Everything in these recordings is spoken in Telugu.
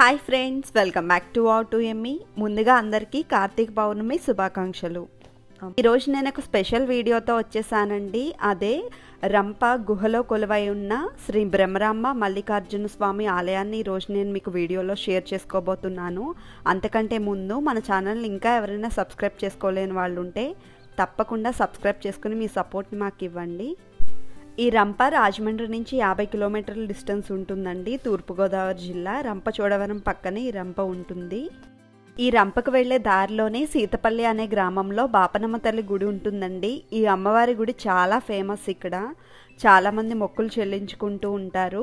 hi friends welcome back to our టు ఎమ్మి ముందుగా అందరికీ కార్తీక పౌర్ణమి శుభాకాంక్షలు ఈరోజు నేను ఒక స్పెషల్ వీడియోతో వచ్చేసానండి అదే రంప గుహలో కొలువై ఉన్న శ్రీ బ్రహ్మరాంబ మల్లికార్జున స్వామి ఆలయాన్ని ఈరోజు నేను మీకు వీడియోలో షేర్ చేసుకోబోతున్నాను అంతకంటే ముందు మన ఛానల్ని ఇంకా ఎవరైనా సబ్స్క్రైబ్ చేసుకోలేని వాళ్ళు ఉంటే తప్పకుండా సబ్స్క్రైబ్ చేసుకుని మీ సపోర్ట్ని మాకు ఇవ్వండి ఈ రంప రాజమండ్రి నుంచి యాభై కిలోమీటర్ల డిస్టెన్స్ ఉంటుందండి తూర్పుగోదావరి జిల్లా రంపచోడవరం పక్కనే ఈ రంప ఉంటుంది ఈ రంపకు వెళ్లే దారిలోనే సీతపల్లి అనే గ్రామంలో బాపనమ్మ తల్లి గుడి ఉంటుందండి ఈ అమ్మవారి గుడి చాలా ఫేమస్ ఇక్కడ చాలామంది మొక్కులు చెల్లించుకుంటూ ఉంటారు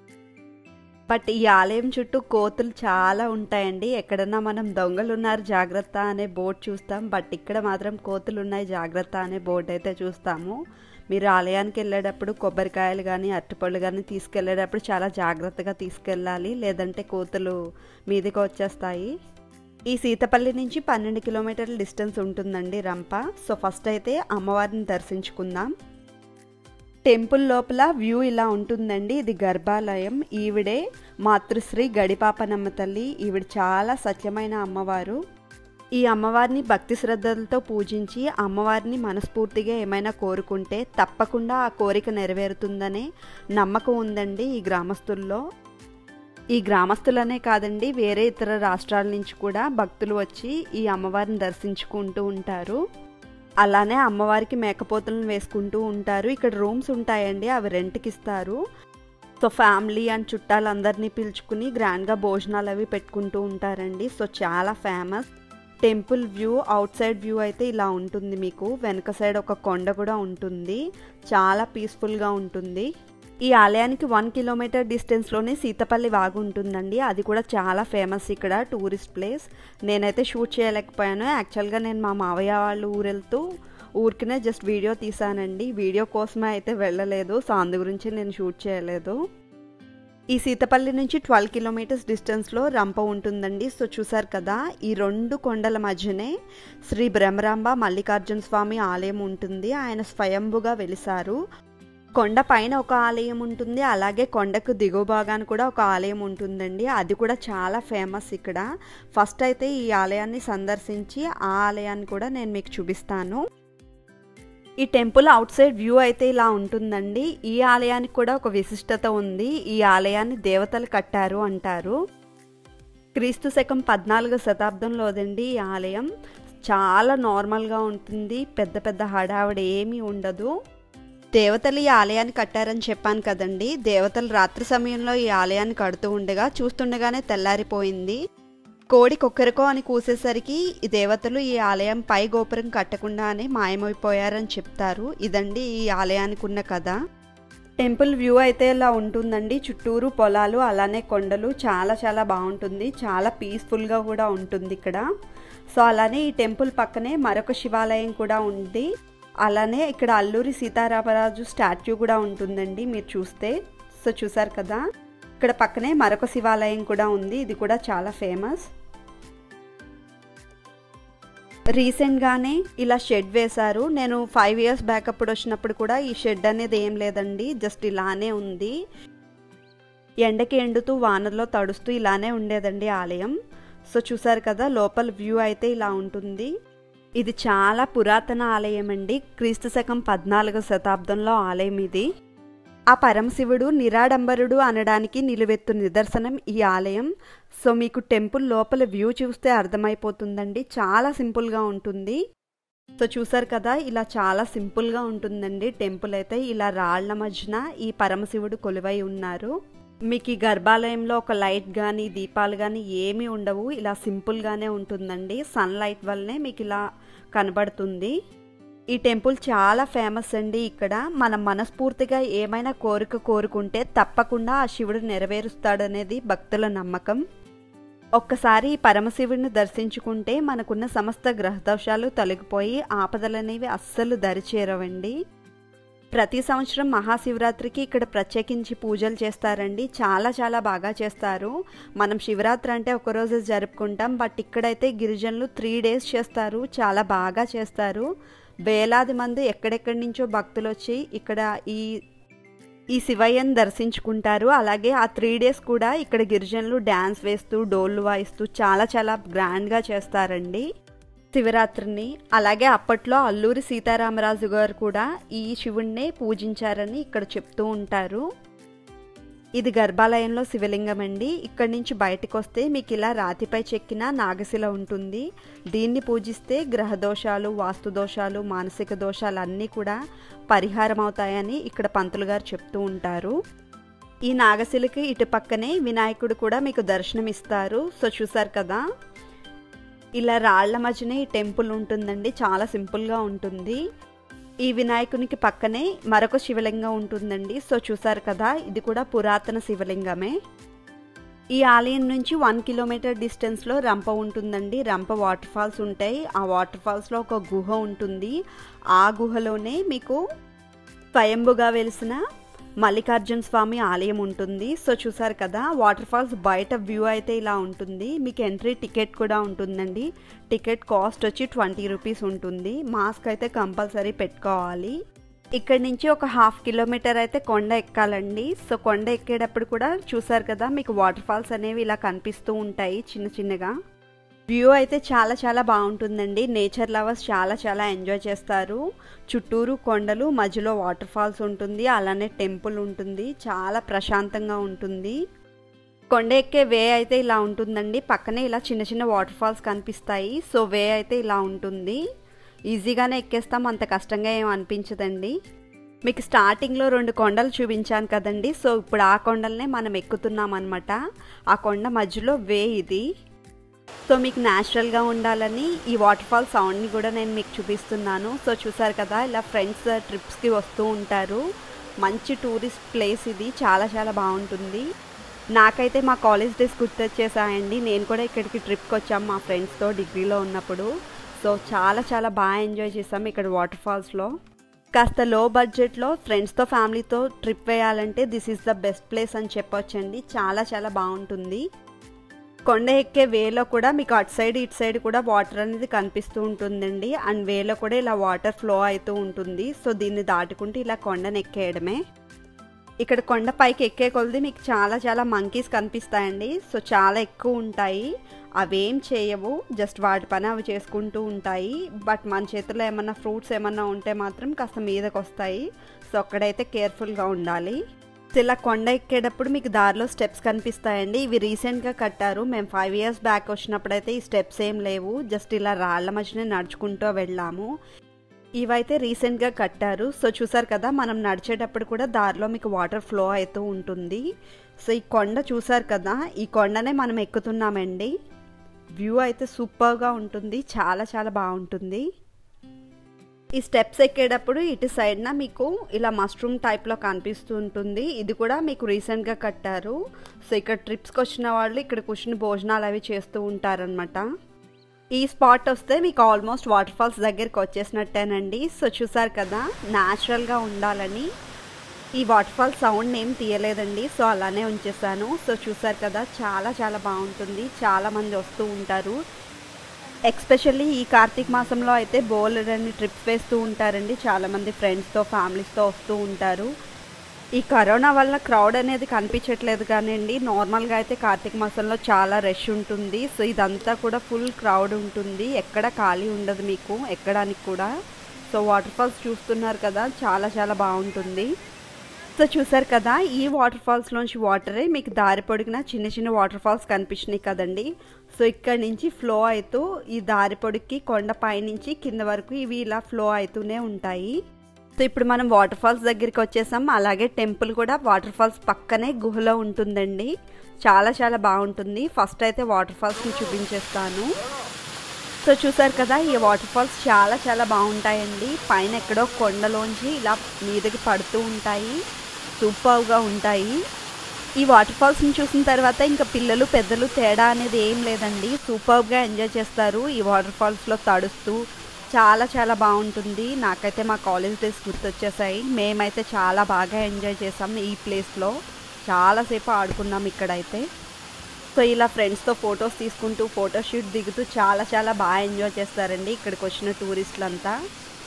బట్ ఈ ఆలయం చుట్టూ కోతులు చాలా ఉంటాయండి ఎక్కడన్నా మనం దొంగలు ఉన్నారు జాగ్రత్త అనే బోర్డు చూస్తాం బట్ ఇక్కడ మాత్రం కోతులు ఉన్నాయి జాగ్రత్త అనే బోర్డు అయితే చూస్తాము మీరు ఆలయానికి వెళ్ళేటప్పుడు కొబ్బరికాయలు కానీ అరటిపళ్ళు కానీ తీసుకెళ్ళేటప్పుడు చాలా జాగ్రత్తగా తీసుకెళ్ళాలి లేదంటే కోతులు మీదకి వచ్చేస్తాయి ఈ సీతపల్లి నుంచి పన్నెండు కిలోమీటర్ల డిస్టెన్స్ ఉంటుందండి రంప సో ఫస్ట్ అయితే అమ్మవారిని దర్శించుకుందాం టెంపుల్ లోపల వ్యూ ఇలా ఉంటుందండి ఇది గర్భాలయం ఈవిడే మాతృశ్రీ గడిపాపనమ్మ తల్లి ఈవిడ చాలా సత్యమైన అమ్మవారు ఈ అమ్మవారిని భక్తి శ్రద్ధలతో పూజించి అమ్మవారిని మనస్ఫూర్తిగా ఏమైనా కోరుకుంటే తప్పకుండా ఆ కోరిక నెరవేరుతుందనే నమ్మకం ఉందండి ఈ గ్రామస్తుల్లో ఈ గ్రామస్తులనే కాదండి వేరే ఇతర రాష్ట్రాల నుంచి కూడా భక్తులు వచ్చి ఈ అమ్మవారిని దర్శించుకుంటూ ఉంటారు అలానే అమ్మవారికి మేకపోతులను వేసుకుంటూ ఉంటారు ఇక్కడ రూమ్స్ ఉంటాయండి అవి రెంట్కి ఇస్తారు సో ఫ్యామిలీ అండ్ చుట్టాలందరినీ పిలుచుకుని గ్రాండ్గా భోజనాలు అవి పెట్టుకుంటూ ఉంటారండి సో చాలా famous temple view outside view అయితే ఇలా ఉంటుంది మీకు వెనక సైడ్ ఒక కొండ కూడా ఉంటుంది చాలా పీస్ఫుల్గా ఉంటుంది ఈ ఆలయానికి వన్ కిలోమీటర్ డిస్టెన్స్లోనే సీతపల్లి వాగు ఉంటుందండి అది కూడా చాలా ఫేమస్ ఇక్కడ టూరిస్ట్ ప్లేస్ నేనైతే షూట్ చేయలేకపోయాను యాక్చువల్గా నేను మా మావయ్య వాళ్ళు ఊరెళ్తూ ఊరికినే జస్ట్ వీడియో తీసానండి వీడియో కోసమే అయితే వెళ్ళలేదు సో అందు గురించి నేను షూట్ చేయలేదు ఈ సీతపల్లి నుంచి ట్వెల్వ్ కిలోమీటర్స్ డిస్టెన్స్లో రంప ఉంటుందండి సో చూసారు కదా ఈ రెండు కొండల మధ్యనే శ్రీ బ్రహ్మరాంబ మల్లికార్జున స్వామి ఆలయం ఉంటుంది ఆయన స్వయంభుగా వెలిసారు కొండ పైన ఒక ఆలయం ఉంటుంది అలాగే కొండకు దిగువ భాగాన్ని కూడా ఒక ఆలయం ఉంటుందండి అది కూడా చాలా ఫేమస్ ఇక్కడ ఫస్ట్ అయితే ఈ ఆలయాన్ని సందర్శించి ఆ ఆలయాన్ని కూడా నేను మీకు చూపిస్తాను ఈ టెంపుల్ అవుట్ సైడ్ వ్యూ అయితే ఇలా ఉంటుందండి ఈ ఆలయానికి కూడా ఒక విశిష్టత ఉంది ఈ ఆలయాన్ని దేవతలు కట్టారు అంటారు క్రీస్తు శకం పద్నాలుగో శతాబ్దంలోదండి ఈ ఆలయం చాలా నార్మల్గా ఉంటుంది పెద్ద పెద్ద హడావిడి ఏమీ ఉండదు దేవతలు ఈ ఆలయాన్ని కట్టారని చెప్పాను కదండి దేవతలు రాత్రి సమయంలో ఈ ఆలయాన్ని కడుతూ ఉండగా చూస్తుండగానే తెల్లారిపోయింది కోడి కొక్కరికో అని కూసేసరికి ఈ దేవతలు ఈ ఆలయం పై గోపురం కట్టకుండానే మాయమైపోయారని చెప్తారు ఇదండి ఈ ఆలయానికి ఉన్న కథ టెంపుల్ వ్యూ అయితే ఇలా ఉంటుందండి చుట్టూరు పొలాలు అలానే కొండలు చాలా చాలా బాగుంటుంది చాలా పీస్ఫుల్గా కూడా ఉంటుంది ఇక్కడ సో అలానే ఈ టెంపుల్ పక్కనే మరొక శివాలయం కూడా ఉంది అలానే ఇక్కడ అల్లూరి సీతారామరాజు స్టాచ్యూ కూడా ఉంటుందండి మీరు చూస్తే సో చూసారు కదా ఇక్కడ పక్కనే మరొక శివాలయం కూడా ఉంది ఇది కూడా చాలా ఫేమస్ రీసెంట్గానే ఇలా షెడ్ వేశారు నేను ఫైవ్ ఇయర్స్ బ్యాక్ అప్పుడు వచ్చినప్పుడు కూడా ఈ షెడ్ అనేది ఏం లేదండి జస్ట్ ఇలానే ఉంది ఎండకి ఎండుతూ వానలో తడుస్తూ ఇలానే ఉండేదండి ఆలయం సో చూసారు కదా లోపల వ్యూ అయితే ఇలా ఉంటుంది ఇది చాలా పురాతన ఆలయం అండి క్రీస్తు శకం పద్నాలుగో శతాబ్దంలో ఆలయం ఇది ఆ పరమశివుడు నిరాడంబరుడు అనడానికి నిలువెత్తు నిదర్శనం ఈ ఆలయం సో మీకు టెంపుల్ లోపల వ్యూ చూస్తే అర్థమైపోతుందండి చాలా సింపుల్గా ఉంటుంది సో చూసారు కదా ఇలా చాలా సింపుల్గా ఉంటుందండి టెంపుల్ అయితే ఇలా రాళ్ల మధ్యన ఈ పరమశివుడు కొలువై ఉన్నారు మీకు ఈ గర్భాలయంలో ఒక లైట్ కానీ దీపాలు కానీ ఏమీ ఉండవు ఇలా సింపుల్గానే ఉంటుందండి సన్లైట్ వల్లనే మీకు ఇలా కనబడుతుంది ఈ టెంపుల్ చాలా ఫేమస్ అండి ఇక్కడ మనం మనస్ఫూర్తిగా ఏమైనా కోరిక కోరుకుంటే తప్పకుండా ఆ శివుడు నెరవేరుస్తాడనేది భక్తుల నమ్మకం ఒక్కసారి ఈ పరమశివుడిని దర్శించుకుంటే మనకున్న సమస్త గ్రహదోషాలు తొలగిపోయి ఆపదలనేవి అస్సలు దరిచేరవండి ప్రతి సంవత్సరం మహాశివరాత్రికి ఇక్కడ ప్రత్యేకించి పూజలు చేస్తారండి చాలా చాలా బాగా చేస్తారు మనం శివరాత్రి అంటే ఒకరోజు జరుపుకుంటాం బట్ ఇక్కడైతే గిరిజనులు త్రీ డేస్ చేస్తారు చాలా బాగా చేస్తారు వేలాది మంది ఎక్కడెక్కడి నుంచో భక్తులు వచ్చి ఇక్కడ ఈ ఈ శివయ్యను దర్శించుకుంటారు అలాగే ఆ త్రీ డేస్ కూడా ఇక్కడ గిరిజనులు డ్యాన్స్ వేస్తూ డోళ్ళు వాయిస్తూ చాలా చాలా గ్రాండ్గా చేస్తారండి శివరాత్రిని అలాగే అప్పట్లో అల్లూరి సీతారామరాజు గారు కూడా ఈ శివుణ్ణే పూజించారని ఇక్కడ చెప్తూ ఉంటారు ఇది గర్భాలయంలో శివలింగం అండి ఇక్కడి నుంచి బయటకు వస్తే మీకు ఇలా రాతిపై చెక్కిన నాగశిల ఉంటుంది దీన్ని పూజిస్తే గ్రహ దోషాలు వాస్తు దోషాలు మానసిక దోషాలు అన్నీ కూడా పరిహారం అవుతాయని ఇక్కడ పంతులు గారు చెప్తూ ఉంటారు ఈ నాగశిలకి ఇటు పక్కనే వినాయకుడు కూడా మీకు దర్శనం ఇస్తారు సో చూసారు కదా ఇలా రాళ్ల మధ్యనే ఈ టెంపుల్ ఉంటుందండి చాలా సింపుల్గా ఉంటుంది ఈ వినాయకునికి పక్కనే మరొక శివలింగం ఉంటుందండి సో చూసారు కదా ఇది కూడా పురాతన శివలింగమే ఈ ఆలయం నుంచి వన్ కిలోమీటర్ డిస్టెన్స్లో రంప ఉంటుందండి రంప వాటర్ ఫాల్స్ ఉంటాయి ఆ వాటర్ ఫాల్స్లో ఒక గుహ ఉంటుంది ఆ గుహలోనే మీకు స్వయంభుగా వెలిసిన మల్లికార్జున స్వామి ఆలయం ఉంటుంది సో చూసారు కదా వాటర్ ఫాల్స్ బయట వ్యూ అయితే ఇలా ఉంటుంది మీకు ఎంట్రీ టికెట్ కూడా ఉంటుందండి టికెట్ కాస్ట్ వచ్చి ట్వంటీ రూపీస్ ఉంటుంది మాస్క్ అయితే కంపల్సరీ పెట్టుకోవాలి ఇక్కడి నుంచి ఒక హాఫ్ కిలోమీటర్ అయితే కొండ ఎక్కాలండి సో కొండ ఎక్కేటప్పుడు కూడా చూసారు కదా మీకు వాటర్ ఫాల్స్ అనేవి ఇలా కనిపిస్తూ ఉంటాయి చిన్న చిన్నగా వ్యూ అయితే చాలా చాలా బాగుంటుందండి నేచర్ లవర్స్ చాలా చాలా ఎంజాయ్ చేస్తారు చుట్టూరు కొండలు మధ్యలో వాటర్ ఫాల్స్ ఉంటుంది అలానే టెంపుల్ ఉంటుంది చాలా ప్రశాంతంగా ఉంటుంది కొండ ఎక్కే వే అయితే ఇలా ఉంటుందండి పక్కనే ఇలా చిన్న చిన్న వాటర్ ఫాల్స్ కనిపిస్తాయి సో వే అయితే ఇలా ఉంటుంది ఈజీగానే ఎక్కేస్తాం అంత కష్టంగా ఏం అనిపించదండి మీకు స్టార్టింగ్లో రెండు కొండలు చూపించాను కదండి సో ఇప్పుడు ఆ కొండలనే మనం ఎక్కుతున్నాం అనమాట ఆ కొండ మధ్యలో వే ఇది సో మీకు న్యాచురల్గా ఉండాలని ఈ వాటర్ ఫాల్ సౌండ్ని కూడా నేను మీకు చూపిస్తున్నాను సో చూసారు కదా ఇలా ఫ్రెండ్స్ ట్రిప్స్కి వస్తూ ఉంటారు మంచి టూరిస్ట్ ప్లేస్ ఇది చాలా చాలా బాగుంటుంది నాకైతే మా కాలేజ్ డేస్ గుర్తొచ్చేసాయండి నేను కూడా ఇక్కడికి ట్రిప్కి వచ్చాము మా ఫ్రెండ్స్తో డిగ్రీలో ఉన్నప్పుడు సో చాలా చాలా బాగా ఎంజాయ్ చేసాము ఇక్కడ వాటర్ ఫాల్స్లో కాస్త లో బడ్జెట్లో ఫ్రెండ్స్తో ఫ్యామిలీతో ట్రిప్ వేయాలంటే this is the best place అని చెప్పొచ్చండి చాలా చాలా బాగుంటుంది కొండ ఎక్కే వేలో కూడా మీకు అటు సైడ్ ఇటు సైడ్ కూడా వాటర్ అనేది కనిపిస్తూ ఉంటుందండి అండ్ వేలో కూడా ఇలా వాటర్ ఫ్లో అవుతూ ఉంటుంది సో దీన్ని దాటుకుంటూ ఇలా కొండను ఎక్కేయడమే ఇక్కడ కొండ పైకి ఎక్కే కొలది మీకు చాలా చాలా మంకీస్ కనిపిస్తాయండి సో చాలా ఎక్కువ ఉంటాయి అవేం చేయవు జస్ట్ వాటి పని అవి చేసుకుంటూ ఉంటాయి బట్ మన చేతిలో ఏమన్నా ఫ్రూట్స్ ఏమన్నా ఉంటే మాత్రం కాస్త మీదకి వస్తాయి సో అక్కడైతే కేర్ఫుల్గా ఉండాలి ఇలా కొండ ఎక్కేటప్పుడు మీకు దారిలో స్టెప్స్ కనిపిస్తాయండి ఇవి రీసెంట్గా కట్టారు మేము ఫైవ్ ఇయర్స్ బ్యాక్ వచ్చినప్పుడైతే ఈ స్టెప్స్ ఏం లేవు జస్ట్ ఇలా రాళ్ల మధ్యనే నడుచుకుంటూ వెళ్ళాము ఇవైతే రీసెంట్గా కట్టారు సో చూసారు కదా మనం నడిచేటప్పుడు కూడా దారిలో మీకు వాటర్ ఫ్లో అవుతూ ఉంటుంది సో ఈ కొండ చూసారు కదా ఈ కొండనే మనం ఎక్కుతున్నామండి వ్యూ అయితే సూపర్గా ఉంటుంది చాలా చాలా బాగుంటుంది ఈ స్టెప్స్ ఎక్కేటప్పుడు ఇటు సైడ్న మీకు ఇలా మష్రూమ్ టైప్లో కనిపిస్తూ ఉంటుంది ఇది కూడా మీకు రీసెంట్గా కట్టారు సో ఇక్కడ ట్రిప్స్కి వచ్చిన వాళ్ళు ఇక్కడ కూర్చుని భోజనాలు అవి చేస్తూ ఉంటారనమాట ఈ స్పాట్ వస్తే మీకు ఆల్మోస్ట్ వాటర్ ఫాల్స్ దగ్గరికి వచ్చేసినట్టేనండి సో చూసారు కదా న్యాచురల్గా ఉండాలని ఈ వాటర్ ఫాల్ సౌండ్ ఏం తీయలేదండి సో అలానే ఉంచేసాను సో చూసారు కదా చాలా చాలా బాగుంటుంది చాలామంది వస్తూ ఉంటారు ఎక్స్పెషల్లీ ఈ కార్తీక మాసంలో అయితే బోలెడన్ని ట్రిప్స్ వేస్తూ ఉంటారండి చాలామంది ఫ్రెండ్స్తో ఫ్యామిలీస్తో వస్తూ ఉంటారు ఈ కరోనా వల్ల క్రౌడ్ అనేది కనిపించట్లేదు కానివ్వండి నార్మల్గా అయితే కార్తీక మాసంలో చాలా రష్ ఉంటుంది సో ఇదంతా కూడా ఫుల్ క్రౌడ్ ఉంటుంది ఎక్కడ ఖాళీ ఉండదు మీకు ఎక్కడానికి కూడా సో వాటర్ ఫాల్స్ చూస్తున్నారు కదా చాలా చాలా బాగుంటుంది సో చూసారు కదా ఈ వాటర్ ఫాల్స్లోంచి వాటరే మీకు దారి పొడిగిన చిన్న చిన్న వాటర్ ఫాల్స్ కనిపించినాయి కదండి సో ఇక్కడ నుంచి ఫ్లో అవుతూ ఈ దారి పొడికి కొండ పైనుంచి కింద వరకు ఇవి ఇలా ఫ్లో అవుతూనే ఉంటాయి సో ఇప్పుడు మనం వాటర్ ఫాల్స్ దగ్గరికి వచ్చేసాం అలాగే టెంపుల్ కూడా వాటర్ ఫాల్స్ పక్కనే గుహలో ఉంటుందండి చాలా చాలా బాగుంటుంది ఫస్ట్ అయితే వాటర్ ఫాల్స్ని చూపించేస్తాను సో చూసారు కదా ఈ వాటర్ ఫాల్స్ చాలా చాలా బాగుంటాయండి పైన ఎక్కడో కొండలోంచి ఇలా మీదకి పడుతూ ఉంటాయి సూపర్గా ఉంటాయి ఈ వాటర్ ఫాల్స్ని చూసిన తర్వాత ఇంకా పిల్లలు పెద్దలు తేడా అనేది ఏం లేదండి సూపర్గా ఎంజాయ్ చేస్తారు ఈ వాటర్ ఫాల్స్లో తడుస్తూ చాలా చాలా బాగుంటుంది నాకైతే మా కాలేజ్ డేస్ గుర్తొచ్చేసాయి మేమైతే చాలా బాగా ఎంజాయ్ చేసాం ఈ ప్లేస్లో చాలాసేపు ఆడుకున్నాం ఇక్కడైతే సో ఇలా ఫ్రెండ్స్తో ఫొటోస్ తీసుకుంటూ ఫోటోషూట్ దిగుతూ చాలా చాలా బాగా ఎంజాయ్ చేస్తారండి ఇక్కడికి వచ్చిన టూరిస్టులంతా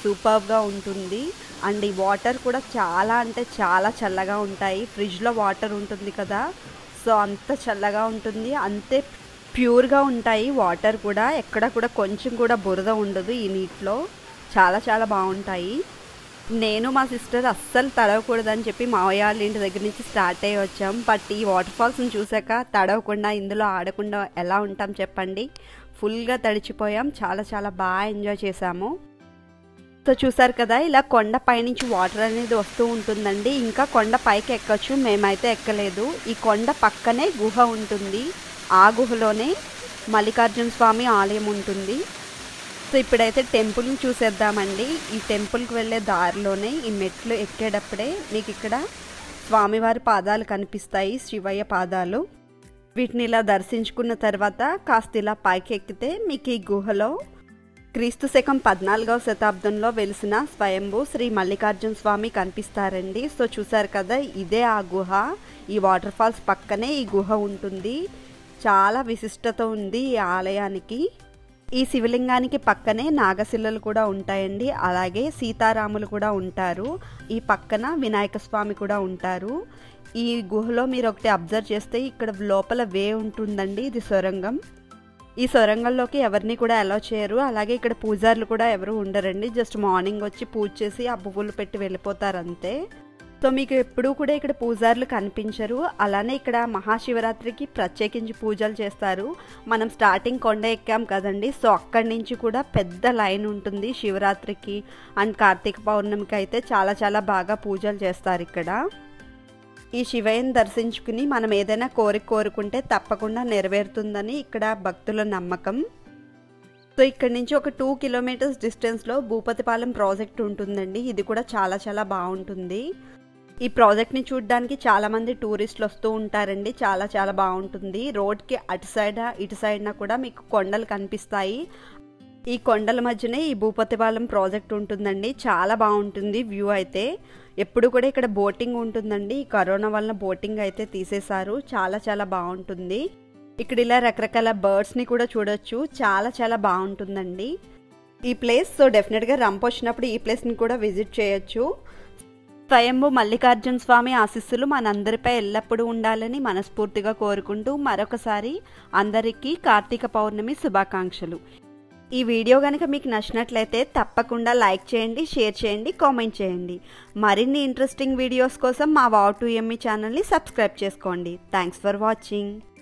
సూపర్గా ఉంటుంది అండ్ ఈ వాటర్ కూడా చాలా అంటే చాలా చల్లగా ఉంటాయి ఫ్రిడ్జ్లో వాటర్ ఉంటుంది కదా సో అంత చల్లగా ఉంటుంది అంతే ప్యూర్గా ఉంటాయి వాటర్ కూడా ఎక్కడ కూడా కొంచెం కూడా బురద ఉండదు ఈ నీటిలో చాలా చాలా బాగుంటాయి నేను మా సిస్టర్ అస్సలు తడవకూడదని చెప్పి మావయ్య వాళ్ళ ఇంటి దగ్గర నుంచి స్టార్ట్ అయ్యి వచ్చాం బట్ ఈ వాటర్ ఫాల్స్ని చూసాక తడవకుండా ఇందులో ఆడకుండా ఎలా ఉంటాం చెప్పండి ఫుల్గా తడిచిపోయాం చాలా చాలా బాగా ఎంజాయ్ చేసాము సో చూసారు కదా ఇలా కొండ పైనుంచి వాటర్ అనేది వస్తూ ఉంటుందండి ఇంకా కొండ పైకి ఎక్కచ్చు మేమైతే ఎక్కలేదు ఈ కొండ పక్కనే గుహ ఉంటుంది ఆ గుహలోనే మల్లికార్జున స్వామి ఆలయం ఉంటుంది సో ఇప్పుడైతే టెంపుల్ని చూసేద్దామండి ఈ టెంపుల్కి వెళ్ళే దారిలోనే ఈ మెట్లు ఎక్కేటప్పుడే మీకు ఇక్కడ స్వామివారి పాదాలు కనిపిస్తాయి శివయ్య పాదాలు వీటిని ఇలా దర్శించుకున్న తర్వాత కాస్త ఇలా పైకి ఎక్కితే మీకు ఈ గుహలో క్రీస్తు శకం పద్నాలుగవ శతాబ్దంలో వెలిసిన స్వయంభూ శ్రీ మల్లికార్జున స్వామి కనిపిస్తారండి సో చూసారు కదా ఇదే ఆ గుహ ఈ వాటర్ ఫాల్స్ పక్కనే ఈ గుహ ఉంటుంది చాలా విశిష్టత ఉంది ఈ ఆలయానికి ఈ శివలింగానికి పక్కనే నాగశిలలు కూడా ఉంటాయండి అలాగే సీతారాములు కూడా ఉంటారు ఈ పక్కన వినాయక స్వామి కూడా ఉంటారు ఈ గుహలో మీరు ఒకటి అబ్జర్వ్ చేస్తే ఇక్కడ లోపల వే ఉంటుందండి ఇది సొరంగం ఈ సొరంగంలోకి ఎవరిని కూడా అలౌ చేయరు అలాగే ఇక్కడ పూజారులు కూడా ఎవరు ఉండరండి జస్ట్ మార్నింగ్ వచ్చి పూజ చేసి ఆ పువ్వులు పెట్టి వెళ్ళిపోతారు అంతే సో మీకు ఎప్పుడూ కూడా ఇక్కడ పూజారులు కనిపించరు అలానే ఇక్కడ మహాశివరాత్రికి ప్రత్యేకించి పూజలు చేస్తారు మనం స్టార్టింగ్ కొండ ఎక్కాం కదండి సో అక్కడి నుంచి కూడా పెద్ద లైన్ ఉంటుంది శివరాత్రికి అండ్ కార్తీక పౌర్ణమికి అయితే చాలా చాలా బాగా పూజలు చేస్తారు ఇక్కడ ఈ శివయ్యని దర్శించుకుని మనం ఏదైనా కోరిక కోరుకుంటే తప్పకుండా నెరవేరుతుందని ఇక్కడ భక్తుల నమ్మకం సో ఇక్కడ నుంచి ఒక టూ కిలోమీటర్స్ డిస్టెన్స్లో భూపతిపాలెం ప్రాజెక్ట్ ఉంటుందండి ఇది కూడా చాలా చాలా బాగుంటుంది ఈ ప్రాజెక్ట్ని చూడడానికి చాలామంది టూరిస్టులు వస్తూ ఉంటారండి చాలా చాలా బాగుంటుంది రోడ్కి అటు సైడ్ ఇటు సైడ్న కూడా మీకు కొండలు కనిపిస్తాయి ఈ కొండల మధ్యనే ఈ భూపతిపాలెం ప్రాజెక్ట్ ఉంటుందండి చాలా బాగుంటుంది వ్యూ అయితే ఎప్పుడు కూడా ఇక్కడ బోటింగ్ ఉంటుందండి ఈ కరోనా వల్ల బోటింగ్ అయితే తీసేశారు చాలా చాలా బాగుంటుంది ఇక్కడ ఇలా రకరకాల బర్డ్స్ని కూడా చూడొచ్చు చాలా చాలా బాగుంటుందండి ఈ ప్లేస్ సో డెఫినెట్గా రంప్ వచ్చినప్పుడు ఈ ప్లేస్ని కూడా విజిట్ చేయొచ్చు స్వయంభు మల్లికార్జున స్వామి ఆశీస్సులు మనందరిపై ఎల్లప్పుడూ ఉండాలని మనస్ఫూర్తిగా కోరుకుంటూ మరొకసారి అందరికీ కార్తీక పౌర్ణమి శుభాకాంక్షలు ఈ వీడియో కనుక మీకు నచ్చినట్లయితే తప్పకుండా లైక్ చేయండి షేర్ చేయండి కామెంట్ చేయండి మరిన్ని ఇంట్రెస్టింగ్ వీడియోస్ కోసం మా వావ్ టు ఎమ్మి ఛానల్ని సబ్స్క్రైబ్ చేసుకోండి థ్యాంక్స్ ఫర్ వాచింగ్